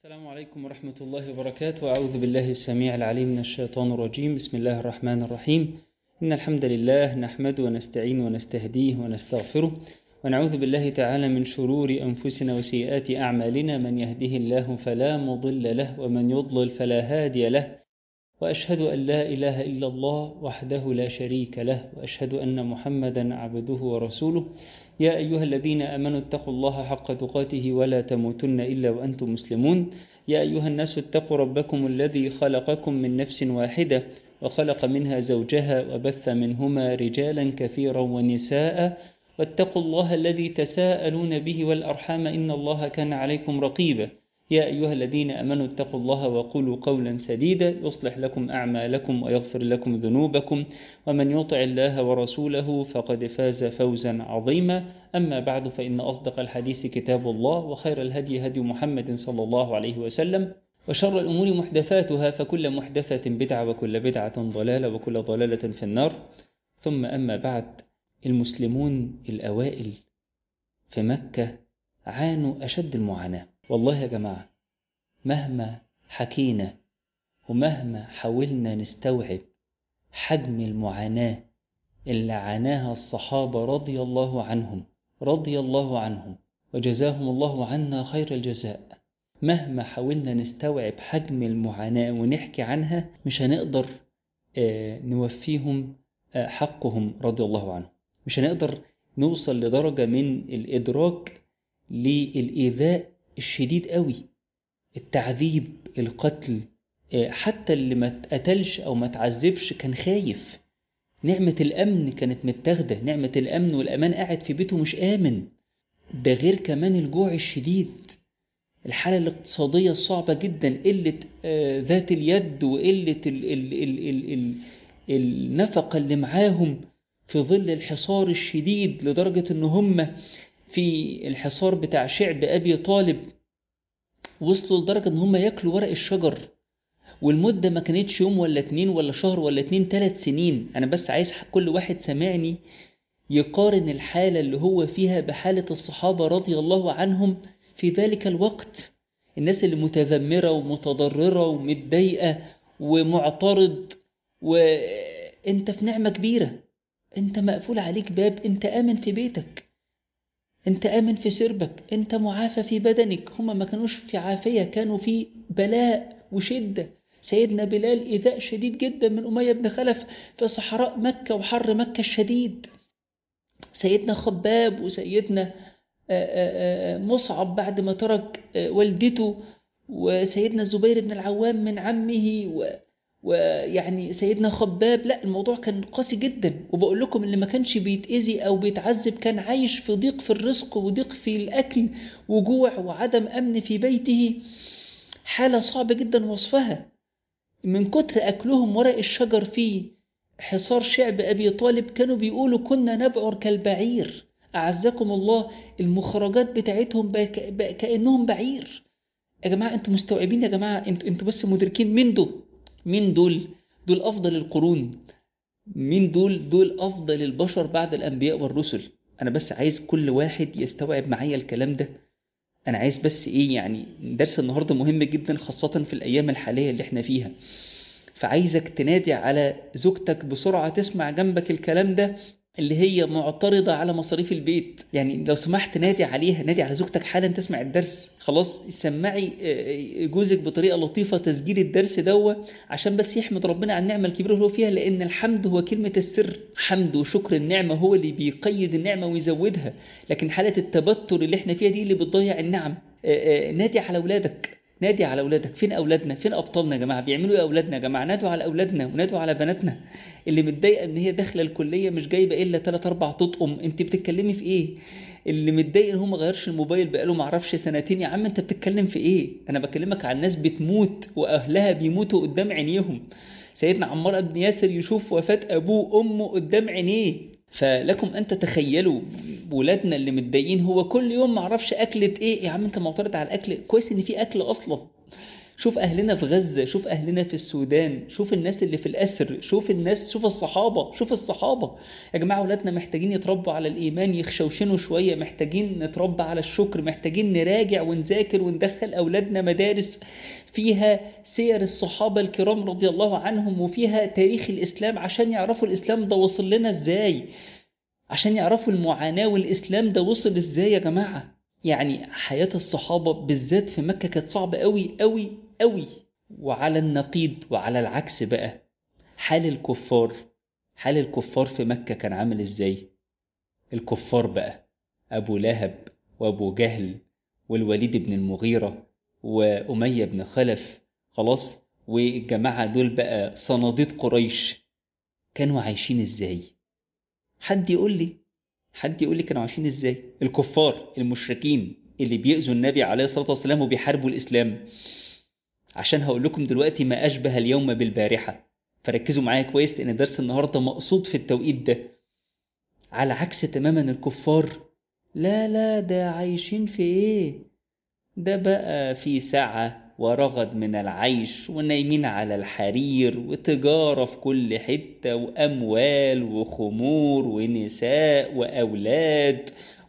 السلام عليكم ورحمة الله وبركاته وأعوذ بالله السميع العليم من الشيطان الرجيم بسم الله الرحمن الرحيم إن الحمد لله نحمد ونستعين ونستهديه ونستغفره ونعوذ بالله تعالى من شرور أنفسنا وسيئات أعمالنا من يهده الله فلا مضل له ومن يضلل فلا هادي له وأشهد أن لا إله إلا الله وحده لا شريك له وأشهد أن محمدا عبده ورسوله يا أيها الذين آمنوا اتقوا الله حق تقاته ولا تموتن إلا وأنتم مسلمون يا أيها الناس اتقوا ربكم الذي خلقكم من نفس واحدة وخلق منها زوجها وبث منهما رجالا كثيرا ونساء واتقوا الله الذي تساءلون به والأرحام إن الله كان عليكم رقيبا يا أيها الذين أمنوا اتقوا الله وقولوا قولا سديدا يصلح لكم أعمالكم ويغفر لكم ذنوبكم ومن يطع الله ورسوله فقد فاز فوزا عظيما أما بعد فإن أصدق الحديث كتاب الله وخير الهدي هدي محمد صلى الله عليه وسلم وشر الأمور محدثاتها فكل محدثة بدعة وكل بدعة ضلالة وكل ضلالة في النار ثم أما بعد المسلمون الأوائل في مكة عانوا أشد المعاناة والله يا جماعة مهما حكينا ومهما حاولنا نستوعب حجم المعاناة اللي عاناها الصحابة رضي الله عنهم رضي الله عنهم وجزاهم الله عنا خير الجزاء مهما حاولنا نستوعب حجم المعاناة ونحكي عنها مش هنقدر نوفيهم حقهم رضي الله عنهم مش هنقدر نوصل لدرجة من الإدراك للإيذاء الشديد قوي التعذيب القتل حتى اللي ما اتقتلش او ما تعذبش كان خايف نعمة الأمن كانت متاخدة نعمة الأمن والأمان قاعد في بيته مش آمن ده غير كمان الجوع الشديد الحالة الاقتصادية الصعبة جدا قلة ذات اليد وقلة ال ال ال ال ال النفقة اللي معاهم في ظل الحصار الشديد لدرجة ان هم في الحصار بتاع شعب أبي طالب وصلوا لدرجة إن هم ياكلوا ورق الشجر والمدة ما كانتش يوم ولا اتنين ولا شهر ولا اتنين تلات سنين أنا بس عايز كل واحد سامعني يقارن الحالة اللي هو فيها بحالة الصحابة رضي الله عنهم في ذلك الوقت الناس اللي متذمرة ومتضررة ومتضايقة ومعترض وانت في نعمة كبيرة انت مقفول عليك باب انت آمن في بيتك انت آمن في سربك انت معافى في بدنك هم ما كانوش في عافية كانوا في بلاء وشدة سيدنا بلال إيذاء شديد جدا من أمية بن خلف في صحراء مكة وحر مكة الشديد سيدنا خباب وسيدنا مصعب بعد ما ترك والدته وسيدنا الزبير بن العوام من عمه و ويعني سيدنا خباب لا الموضوع كان قاسي جدا وبقول لكم اللي ما كانش بيتأذي أو بيتعذب كان عايش في ضيق في الرزق وضيق في الأكل وجوع وعدم أمن في بيته حالة صعبة جدا وصفها من كتر أكلهم ورق الشجر في حصار شعب أبي طالب كانوا بيقولوا كنا نبعر كالبعير أعزكم الله المخرجات بتاعتهم كأنهم بعير يا جماعة انتوا مستوعبين يا جماعة انتوا, انتوا بس مدركين مين دول مين دول دول أفضل القرون مين دول دول أفضل البشر بعد الأنبياء والرسل أنا بس عايز كل واحد يستوعب معايا الكلام ده أنا عايز بس إيه يعني درس النهاردة مهم جدا خاصة في الأيام الحالية اللي احنا فيها فعايزك تنادي على زوجتك بسرعة تسمع جنبك الكلام ده اللي هي معترضة على مصاريف البيت يعني لو سمحت نادي عليها نادي على زوجتك حالا تسمع الدرس خلاص سمعي جوزك بطريقة لطيفة تسجيل الدرس دوا عشان بس يحمد ربنا على النعمة الكبيرة اللي هو فيها لأن الحمد هو كلمة السر حمد وشكر النعمة هو اللي بيقيد النعمة ويزودها لكن حالة التبتر اللي احنا فيها دي اللي بتضيع النعم نادي على أولادك نادي على أولادك فين أولادنا فين أبطالنا يا جماعة بيعملوا إيه أولادنا يا جماعة نادوا على أولادنا ونادوا على بناتنا اللي متضايقة إن هي داخلة الكلية مش جايبة إلا 3 4 تطقم أنت بتتكلمي في إيه اللي متضايق إن هو ما غيرش الموبايل بقاله معرفش سنتين يا عم أنت بتتكلم في إيه أنا بكلمك عن ناس بتموت وأهلها بيموتوا قدام عينيهم سيدنا عمار بن ياسر يشوف وفاة أبوه وأمه قدام عينيه فلكم أن تتخيلوا ولادنا اللي متضايقين هو كل يوم معرفش أكلة إيه يا عم أنت معترض على الأكل كويس إن في أكل أصلا شوف أهلنا في غزة شوف أهلنا في السودان شوف الناس اللي في الأسر شوف الناس شوف الصحابة شوف الصحابة يا جماعة أولادنا محتاجين يتربوا على الإيمان يخشوشنوا شوية محتاجين نتربى على الشكر محتاجين نراجع ونذاكر وندخل أولادنا مدارس فيها سير الصحابة الكرام رضي الله عنهم وفيها تاريخ الإسلام عشان يعرفوا الإسلام ده وصل لنا إزاي عشان يعرفوا المعاناة والإسلام ده وصل إزاي يا جماعة يعني حياة الصحابة بالذات في مكة كانت صعبة أوي أوي أوي وعلى النقيض وعلى العكس بقى حال الكفار حال الكفار في مكة كان عامل إزاي الكفار بقى أبو لهب وأبو جهل والوليد بن المغيرة وأمية بن خلف خلاص والجماعة دول بقى صناديد قريش كانوا عايشين إزاي حد يقول لي حد يقول لي كانوا عايشين ازاي الكفار المشركين اللي بيأذوا النبي عليه الصلاة والسلام وبيحاربوا الإسلام عشان هقول لكم دلوقتي ما أشبه اليوم بالبارحة فركزوا معايا كويس لأن درس النهاردة مقصود في التوقيت ده على عكس تماما الكفار لا لا ده عايشين في ايه ده بقى في سعة ورغد من العيش ونايمين على الحرير وتجارة في كل حتة وأموال وخمور ونساء وأولاد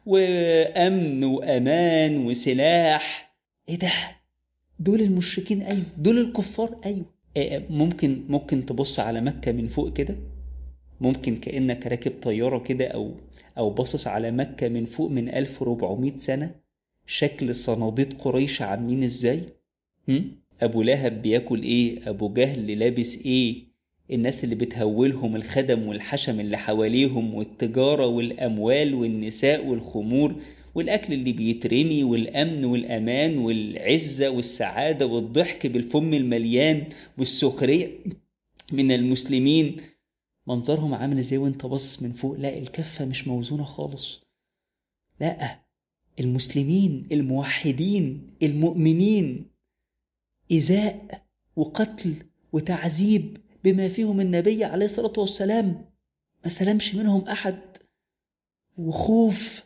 وأمن وأمان وسلاح إيه ده؟ دول المشركين أيوه دول الكفار أيوه إيه ممكن ممكن تبص على مكة من فوق كده ممكن كأنك راكب طيارة كده أو أو باصص على مكة من فوق من 1400 سنة شكل صناديد قريش عاملين ازاي؟ هم؟ أبو لهب بياكل إيه؟ أبو جهل لابس إيه؟ الناس اللي بتهولهم الخدم والحشم اللي حواليهم والتجارة والأموال والنساء والخمور والأكل اللي بيترمي والأمن والأمان والعزة والسعادة والضحك بالفم المليان والسخرية من المسلمين منظرهم عامل ازاي وانت باصص من فوق لا الكفة مش موزونة خالص لا المسلمين الموحدين المؤمنين إيذاء وقتل وتعذيب بما فيهم النبي عليه الصلاة والسلام ما سلمش منهم أحد وخوف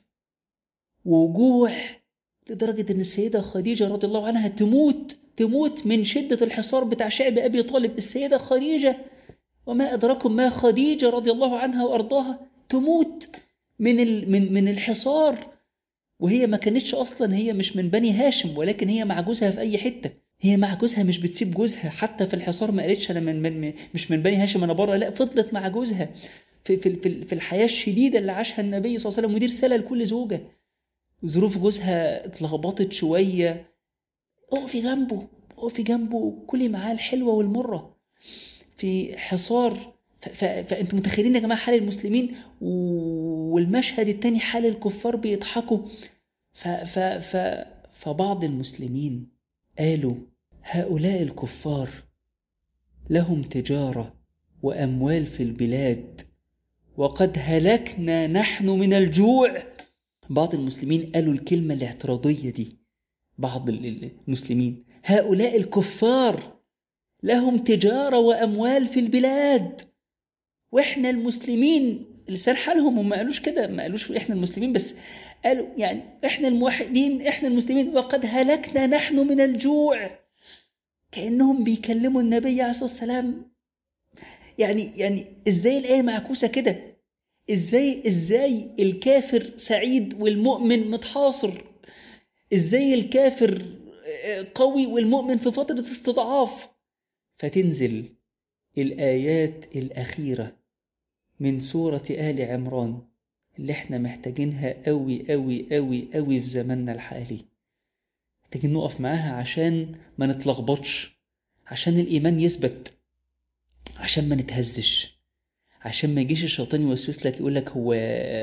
وجوع لدرجة إن السيدة خديجة رضي الله عنها تموت تموت من شدة الحصار بتاع شعب أبي طالب السيدة خديجة وما أدراكم ما خديجة رضي الله عنها وأرضاها تموت من من من الحصار وهي ما كانتش أصلا هي مش من بني هاشم ولكن هي مع جوزها في أي حتة هي مع جوزها مش بتسيب جوزها حتى في الحصار ما قالتش انا من, من مش من بني هاشم انا بره لا فضلت مع جوزها في في في, في الحياه الشديده اللي عاشها النبي صلى الله عليه وسلم ودي رساله لكل زوجه ظروف جوزها اتلخبطت شويه اقفي جنبه اقفي جنبه كلي معاه الحلوه والمره في حصار فانتوا متخيلين يا جماعه حال المسلمين والمشهد التاني حال الكفار بيضحكوا ف ف ف فبعض المسلمين قالوا هؤلاء الكفار لهم تجارة وأموال في البلاد وقد هلكنا نحن من الجوع بعض المسلمين قالوا الكلمة الاعتراضية دي بعض المسلمين هؤلاء الكفار لهم تجارة وأموال في البلاد وإحنا المسلمين لسان حالهم هم ما قالوش كده ما قالوش إحنا المسلمين بس قالوا يعني احنا الموحدين احنا المسلمين وقد هلكنا نحن من الجوع كانهم بيكلموا النبي عليه الصلاه والسلام يعني يعني ازاي الايه معكوسه كده ازاي ازاي الكافر سعيد والمؤمن متحاصر ازاي الكافر قوي والمؤمن في فتره استضعاف فتنزل الايات الاخيره من سوره ال عمران اللي احنا محتاجينها قوي قوي قوي قوي في زماننا الحالي محتاجين نقف معاها عشان ما نتلخبطش عشان الإيمان يثبت عشان ما نتهزش عشان ما يجيش الشيطان يوسوس لك يقول لك هو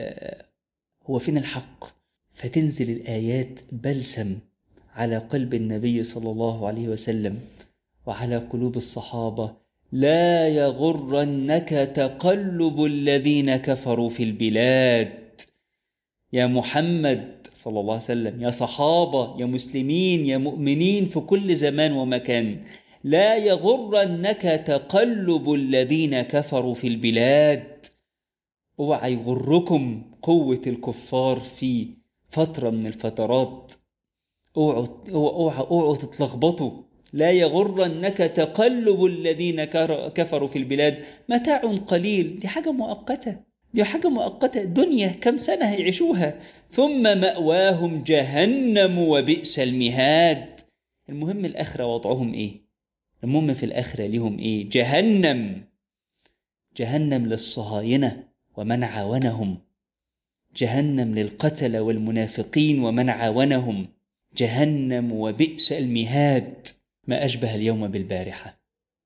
هو فين الحق فتنزل الآيات بلسم على قلب النبي صلى الله عليه وسلم وعلى قلوب الصحابة لا يغرنك تقلب الذين كفروا في البلاد يا محمد صلى الله عليه وسلم يا صحابة يا مسلمين يا مؤمنين في كل زمان ومكان لا يغرنك تقلب الذين كفروا في البلاد اوعى يغركم قوة الكفار في فترة من الفترات اوعوا اوعوا اوعوا تتلخبطوا لا يغرنك تقلب الذين كر- كفروا في البلاد متاع قليل دي حاجة مؤقتة دي حاجة مؤقتة دنيا كم سنة هيعيشوها ثم مأواهم جهنم وبئس المهاد المهم الآخرة وضعهم إيه المهم في الآخرة ليهم إيه جهنم جهنم للصهاينة ومن عاونهم جهنم للقتل والمنافقين ومن عاونهم جهنم وبئس المهاد ما أشبه اليوم بالبارحة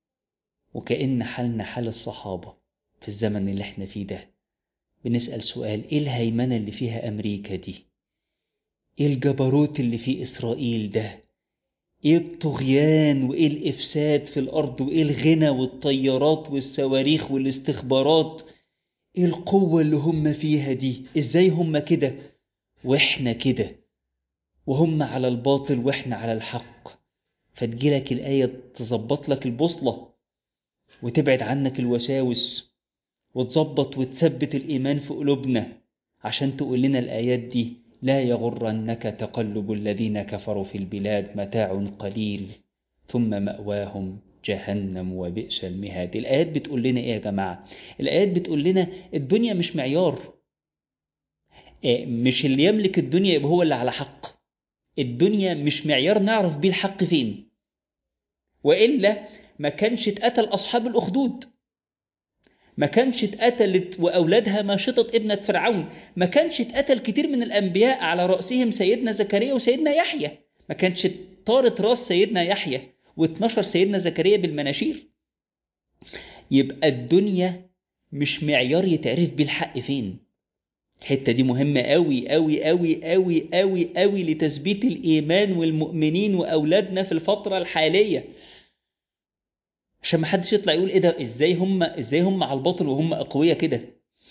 وكأن حالنا حال الصحابة في الزمن اللي احنا فيه ده بنسأل سؤال ايه الهيمنة اللي فيها أمريكا دي ايه الجبروت اللي في إسرائيل ده ايه الطغيان وايه الإفساد في الأرض وايه الغنى والطيارات والصواريخ والاستخبارات ايه القوة اللي هم فيها دي ازاي هم كده واحنا كده وهم على الباطل واحنا على الحق فتجيلك الآية تظبط لك البوصلة وتبعد عنك الوساوس وتظبط وتثبت الإيمان في قلوبنا عشان تقول لنا الآيات دي لا يغرنك تقلب الذين كفروا في البلاد متاع قليل ثم مأواهم جهنم وبئس المهاد الآيات بتقول لنا إيه يا جماعة الآيات بتقول لنا الدنيا مش معيار إيه، مش اللي يملك الدنيا يبقى هو اللي على حق الدنيا مش معيار نعرف بيه الحق فين وإلا ما كانش اتقتل أصحاب الأخدود ما كانش اتقتلت وأولادها ماشطة ابنة فرعون ما كانش اتقتل كتير من الأنبياء على رأسهم سيدنا زكريا وسيدنا يحيى ما كانش طارت راس سيدنا يحيى و12 سيدنا زكريا بالمناشير يبقى الدنيا مش معيار يتعرف بيه الحق فين الحتة دي مهمة قوي قوي قوي قوي قوي قوي لتثبيت الإيمان والمؤمنين وأولادنا في الفترة الحالية عشان ما حدش يطلع يقول ايه ده ازاي هم ازاي هم على الباطل وهم اقوياء كده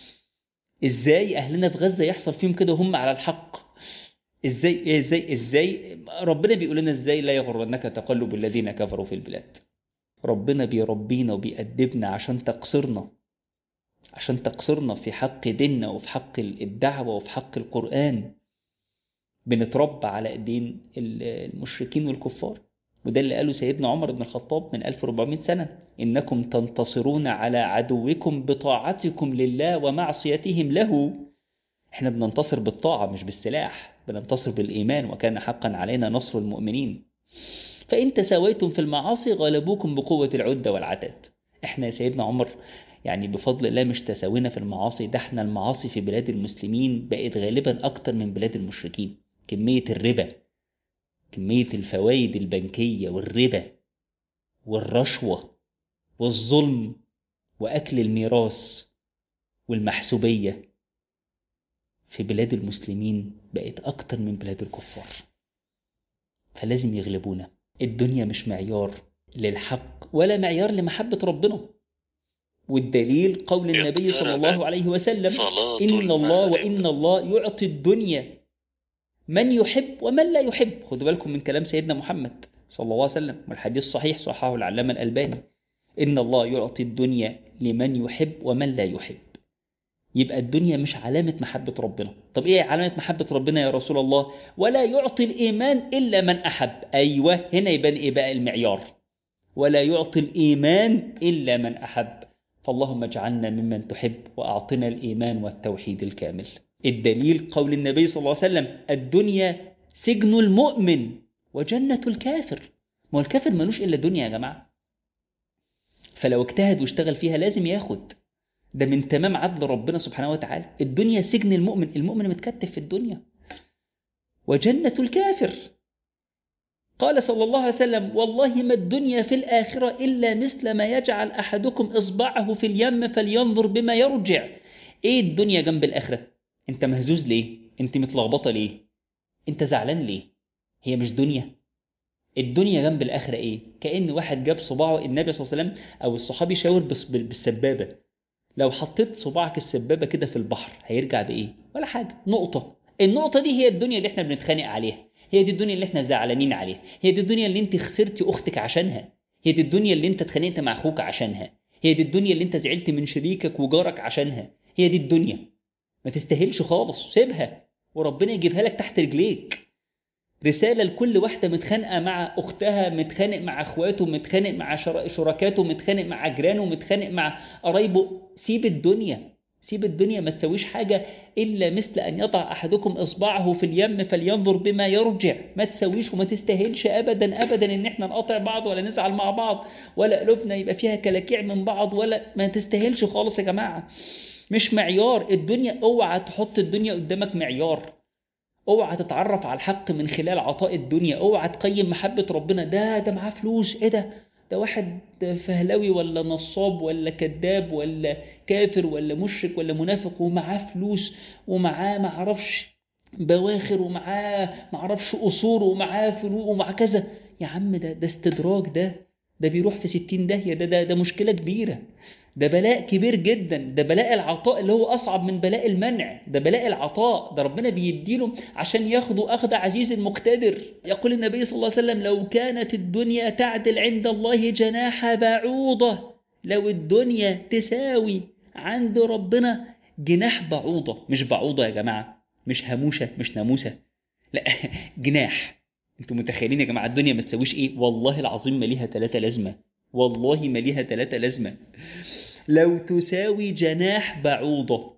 ازاي اهلنا في غزه يحصل فيهم كده وهم على الحق ازاي ازاي ازاي ربنا بيقول لنا ازاي لا يغرنك تقلب الذين كفروا في البلاد ربنا بيربينا وبيأدبنا عشان تقصرنا عشان تقصرنا في حق ديننا وفي حق الدعوة وفي حق القرآن بنتربى على ايدين المشركين والكفار وده اللي قاله سيدنا عمر بن الخطاب من 1400 سنة إنكم تنتصرون على عدوكم بطاعتكم لله ومعصيتهم له احنا بننتصر بالطاعة مش بالسلاح بننتصر بالإيمان وكان حقا علينا نصر المؤمنين فإن تساويتم في المعاصي غلبوكم بقوة العدة والعتاد احنا يا سيدنا عمر يعني بفضل الله مش تساوينا في المعاصي ده احنا المعاصي في بلاد المسلمين بقت غالبا أكتر من بلاد المشركين كمية الربا كمية الفوائد البنكية والربا والرشوة والظلم وأكل الميراث والمحسوبية في بلاد المسلمين بقت أكتر من بلاد الكفار فلازم يغلبونا الدنيا مش معيار للحق ولا معيار لمحبة ربنا والدليل قول النبي صلى الله عليه وسلم إن الله وإن الله يعطي الدنيا من يحب ومن لا يحب خدوا بالكم من كلام سيدنا محمد صلى الله عليه وسلم والحديث صحيح صححه العلامة الألباني إن الله يعطي الدنيا لمن يحب ومن لا يحب يبقى الدنيا مش علامة محبة ربنا طب إيه علامة محبة ربنا يا رسول الله ولا يعطي الإيمان إلا من أحب أيوة هنا يبان إيه بقى المعيار ولا يعطي الإيمان إلا من أحب فاللهم اجعلنا ممن تحب وأعطنا الإيمان والتوحيد الكامل الدليل قول النبي صلى الله عليه وسلم الدنيا سجن المؤمن وجنة الكافر ما هو الكافر ملوش إلا دنيا يا جماعة فلو اجتهد واشتغل فيها لازم ياخد ده من تمام عدل ربنا سبحانه وتعالى الدنيا سجن المؤمن المؤمن متكتف في الدنيا وجنة الكافر قال صلى الله عليه وسلم والله ما الدنيا في الآخرة إلا مثل ما يجعل أحدكم إصبعه في اليم فلينظر بما يرجع إيه الدنيا جنب الآخرة أنت مهزوز ليه أنت متلخبطة ليه أنت زعلان ليه هي مش دنيا الدنيا جنب الآخرة إيه كأن واحد جاب صباعه النبي صلى الله عليه وسلم أو الصحابي شاور بالسبابة لو حطيت صباعك السبابة كده في البحر هيرجع بإيه ولا حاجة نقطة النقطة دي هي الدنيا اللي احنا بنتخانق عليها هي دي الدنيا اللي احنا زعلانين عليها هي دي الدنيا اللي انت خسرتي اختك عشانها هي دي الدنيا اللي انت اتخانقت مع اخوك عشانها هي دي الدنيا اللي انت زعلت من شريكك وجارك عشانها هي دي الدنيا ما تستاهلش خالص سيبها وربنا يجيبها لك تحت رجليك رسالة لكل واحدة متخانقة مع أختها متخانق مع أخواته متخانق مع شر- شركاته متخانق مع جيرانه متخانق مع قرايبه سيب الدنيا سيب الدنيا ما تسويش حاجة إلا مثل أن يضع أحدكم إصبعه في اليم فلينظر بما يرجع ما تسويش وما تستاهلش أبدا أبدا إن إحنا نقاطع بعض ولا نزعل مع بعض ولا قلوبنا يبقى فيها كلاكيع من بعض ولا ما تستاهلش خالص يا جماعة مش معيار الدنيا اوعى تحط الدنيا قدامك معيار اوعى تتعرف على الحق من خلال عطاء الدنيا اوعى تقيم محبة ربنا ده ده معاه فلوس ايه ده ده واحد فهلوي ولا نصاب ولا كذاب ولا كافر ولا مشرك ولا منافق ومعاه فلوس ومعاه معرفش بواخر ومعاه معرفش قصور ومعاه فلوس ومعاه كذا يا عم ده ده استدراج ده ده بيروح في ستين داهية ده ده ده مشكلة كبيرة ده بلاء كبير جدا ده بلاء العطاء اللي هو أصعب من بلاء المنع ده بلاء العطاء ده ربنا بيديله عشان ياخدوا أخذ عزيز مقتدر يقول النبي صلى الله عليه وسلم لو كانت الدنيا تعدل عند الله جناح بعوضة لو الدنيا تساوي عند ربنا جناح بعوضة مش بعوضة يا جماعة مش هموشة مش ناموسة لا جناح انتوا متخيلين يا جماعة الدنيا ما تساويش ايه والله العظيم ما ليها ثلاثة لازمة والله ما ليها ثلاثة لازمة لو تساوي جناح بعوضة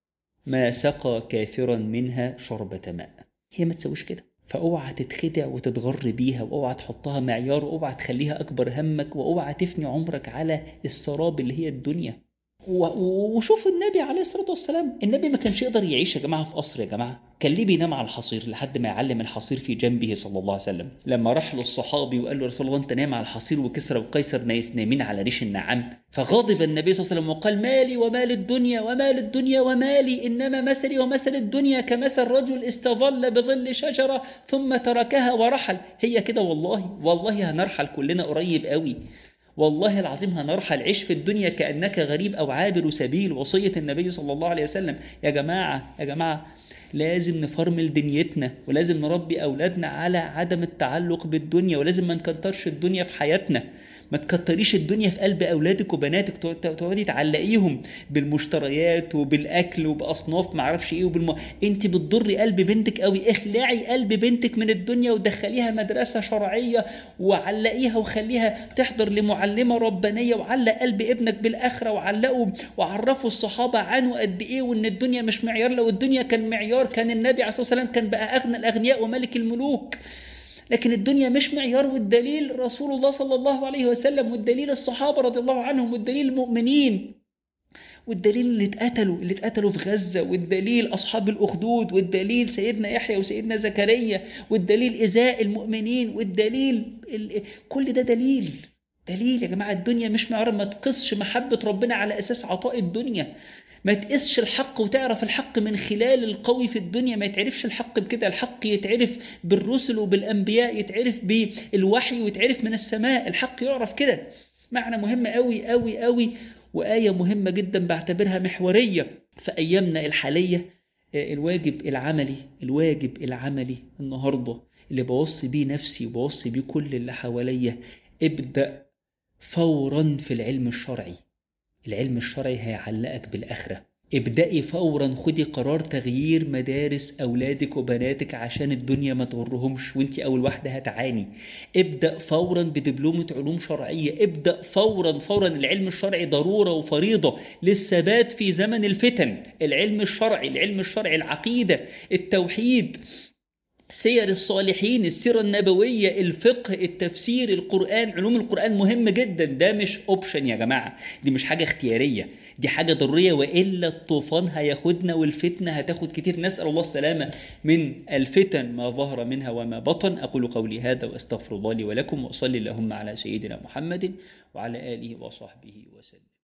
ما سقى كافرا منها شربة ماء هي ما تسويش كده فاوعى تتخدع وتتغر بيها واوعى تحطها معيار واوعى تخليها اكبر همك واوعى تفني عمرك على السراب اللي هي الدنيا و- وشوف النبي عليه الصلاة والسلام النبي ما كانش يقدر يعيش يا جماعة في قصر يا جماعة كان ليه بينام على الحصير لحد ما يعلم الحصير في جنبه صلى الله عليه وسلم لما راح له الصحابي وقال له يا رسول الله انت نايم على الحصير وكسرى وقيصر نايس نايمين على ريش النعام فغضب النبي صلى الله عليه وسلم وقال مالي ومال الدنيا ومال الدنيا ومالي انما مثلي ومثل الدنيا كمثل رجل استظل بظل شجرة ثم تركها ورحل هي كده والله والله هنرحل كلنا قريب قوي والله العظيم هنرحل عيش في الدنيا كأنك غريب أو عابر سبيل وصية النبي صلى الله عليه وسلم يا جماعة يا جماعة لازم نفرمل دنيتنا ولازم نربي أولادنا على عدم التعلق بالدنيا ولازم ما نكترش الدنيا في حياتنا ما تكتريش الدنيا في قلب أولادك وبناتك تقعد- تقعدي تعلقيهم بالمشتريات وبالأكل وبأصناف معرفش إيه وبالم... أنت بتضري قلب بنتك قوي اخلعي قلب بنتك من الدنيا ودخليها مدرسة شرعية وعلقيها وخليها تحضر لمعلمة ربانية وعلق قلب ابنك بالآخرة وعلقه وعرفوا الصحابة عنه قد إيه وإن الدنيا مش معيار لو الدنيا كان معيار كان النبي عليه الصلاة والسلام كان بقى أغنى الأغنياء وملك الملوك لكن الدنيا مش معيار والدليل رسول الله صلى الله عليه وسلم والدليل الصحابة رضي الله عنهم والدليل المؤمنين والدليل اللي اتقتلوا اللي اتقتلوا في غزة والدليل أصحاب الأخدود والدليل سيدنا يحيى وسيدنا زكريا والدليل إزاء المؤمنين والدليل ال... كل ده دليل دليل يا جماعة الدنيا مش معيار ما تقصش محبة ربنا على أساس عطاء الدنيا ما تقيسش الحق وتعرف الحق من خلال القوي في الدنيا ما يتعرفش الحق بكده الحق يتعرف بالرسل وبالأنبياء يتعرف بالوحي ويتعرف من السماء الحق يعرف كده معنى مهم قوي قوي قوي وآية مهمة جدا بعتبرها محورية في أيامنا الحالية آه، الواجب العملي الواجب العملي النهاردة اللي بوصي بيه نفسي وبوصي بيه كل اللي حواليا ابدأ فورا في العلم الشرعي العلم الشرعي هيعلقك بالآخرة ابدأي فورا خدي قرار تغيير مدارس أولادك وبناتك عشان الدنيا ما تغرهمش وانت أول واحدة هتعاني ابدأ فورا بدبلومة علوم شرعية ابدأ فورا فورا العلم الشرعي ضرورة وفريضة للثبات في زمن الفتن العلم الشرعي العلم الشرعي العقيدة التوحيد سير الصالحين السيرة النبوية الفقه التفسير القرآن علوم القرآن مهم جدا ده مش اوبشن يا جماعة دي مش حاجة اختيارية دي حاجة ضرورية وإلا الطوفان هياخدنا والفتنة هتاخد كتير نسأل الله السلامة من الفتن ما ظهر منها وما بطن أقول قولي هذا وأستغفر الله لي ولكم وأصلي اللهم على سيدنا محمد وعلى آله وصحبه وسلم